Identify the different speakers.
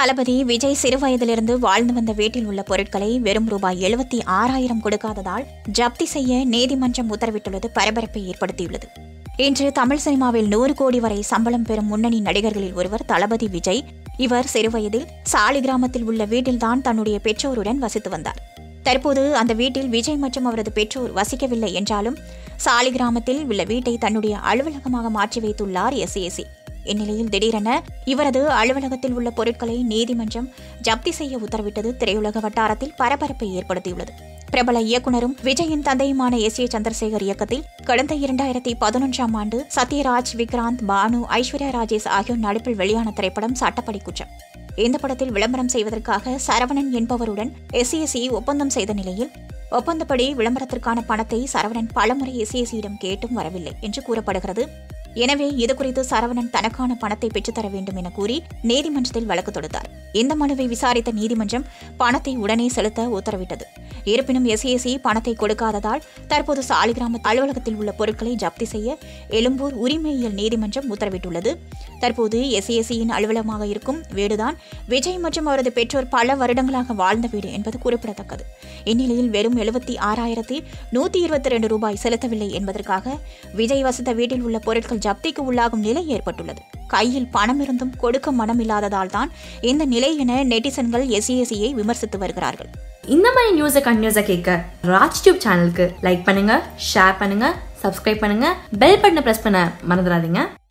Speaker 1: தளபதி விஜய் சிறுவயதிலிருந்து வாழ்ந்து வந்த வீட்டில் உள்ள பொருட்களை வெறும் ரூபாய் எழுபத்தி ஆறாயிரம் கொடுக்காததால் ஜப்தி செய்ய நீதிமன்றம் உத்தரவிட்டுள்ளது பரபரப்பை ஏற்படுத்தியுள்ளது இன்று தமிழ் சினிமாவில் நூறு கோடி வரை சம்பளம் பெறும் முன்னணி நடிகர்களில் ஒருவர் தளபதி விஜய் இவர் சிறுவயதில் சாலி கிராமத்தில் உள்ள வீட்டில்தான் தன்னுடைய பெற்றோருடன் வசித்து வந்தார் தற்போது அந்த வீட்டில் விஜய் மற்றும் அவரது பெற்றோர் வசிக்கவில்லை என்றாலும் சாலி கிராமத்தில் உள்ள வீட்டை தன்னுடைய அலுவலகமாக மாற்றி வைத்துள்ளார் எஸ்ஏசி இந்நிலையில் திடீரென இவரது அலுவலகத்தில் உள்ள பொருட்களை நீதிமன்றம் ஜப்தி செய்ய உத்தரவிட்டது திரையுலக வட்டாரத்தில் பரபரப்பை ஏற்படுத்தியுள்ளது பிரபல இயக்குனரும் விஜயின் தந்தையுமான எஸ் ஏ சந்திரசேகர் இயக்கத்தில் கடந்த இரண்டாயிரத்தி பதினொன்றாம் ஆண்டு சத்யராஜ் விக்ராந்த் பானு ஐஸ்வர்யா ராஜேஷ் ஆகியோர் நடிப்பில் வெளியான திரைப்படம் சட்டப்படி குற்றம் இந்த படத்தில் விளம்பரம் செய்வதற்காக சரவணன் என்பவருடன் எஸ்ஏசி ஒப்பந்தம் செய்த நிலையில் ஒப்பந்தப்படி விளம்பரத்திற்கான பணத்தை சரவணன் பலமுறை எஸ்ஏசியிடம் கேட்டும் வரவில்லை என்று கூறப்படுகிறது எனவே இதுகுறித்து சரவணன் தனக்கான பணத்தை பெற்றுத்தர வேண்டும் என கூறி நீதிமன்றத்தில் வழக்கு தொடுத்தார் இந்த மனுவை விசாரித்த நீதிமன்றம் பணத்தை உடனே செலுத்த உத்தரவிட்டது இருப்பினும் எஸ்ஏசி பணத்தை கொடுக்காததால் தற்போது சாலிகிராம அலுவலகத்தில் உள்ள பொருட்களை ஜப்தி செய்ய எழும்பூர் உரிமையியல் நீதிமன்றம் உத்தரவிட்டுள்ளது தற்போது எஸ்ஏசியின் அலுவலகமாக இருக்கும் வீடுதான் விஜய் மற்றும் அவரது பெற்றோர் பல வருடங்களாக வாழ்ந்த வீடு என்பது குறிப்பிடத்தக்கது இந்நிலையில் வெறும் எழுபத்தி ஆறாயிரத்தி நூற்றி இருபத்தி ரெண்டு ரூபாய் செலுத்தவில்லை என்பதற்காக விஜய் வசித்த வீட்டில் உள்ள பொருட்கள் ஜப்திக்கு உள்ளாகும் நிலை ஏற்பட்டுள்ளது கையில் பணம் இருந்தும் கொடுக்க மனம் இல்லாததால் தான் இந்த நிலை என நெட்டிசன்கள் எஸ்ஏசியை விமர்சித்து வருகிறார்கள்
Speaker 2: இந்த மாதிரி நியூஸை கண்டினியூஸாக கேட்க ராஜ் டியூப் சேனலுக்கு லைக் பண்ணுங்க ஷேர் பண்ணுங்க சப்ஸ்கிரைப் பண்ணுங்க பெல் பட்டனை ப்ரெஸ் பண்ண மறந்துடாதீங்க